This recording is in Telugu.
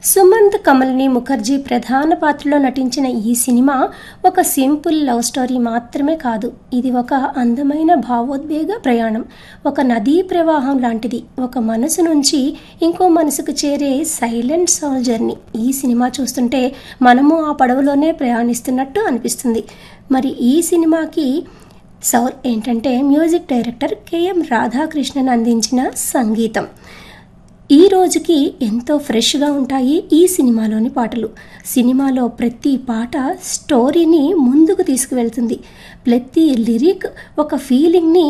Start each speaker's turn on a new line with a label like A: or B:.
A: సుమంత్ కమల్ని ముఖర్జీ ప్రధాన పాత్రలో నటించిన ఈ సినిమా ఒక సింపుల్ లవ్ స్టోరీ మాత్రమే కాదు ఇది ఒక అందమైన భావోద్వేగ ప్రయాణం ఒక నదీ ప్రవాహం లాంటిది ఒక మనసు నుంచి ఇంకో మనసుకు చేరే సైలెంట్ సోల్ జర్నీ ఈ సినిమా చూస్తుంటే మనము ఆ పడవలోనే ప్రయాణిస్తున్నట్టు అనిపిస్తుంది మరి ఈ సినిమాకి సౌర్ ఏంటంటే మ్యూజిక్ డైరెక్టర్ కెఎం రాధాకృష్ణన్ అందించిన సంగీతం ఈ రోజుకి ఎంతో ఫ్రెష్గా ఉంటాయి ఈ సినిమాలోని పాటలు సినిమాలో ప్రతి పాట స్టోరీని ముందుకు తీసుకువెళ్తుంది ప్రతి లిరిక్ ఒక ఫీలింగ్ని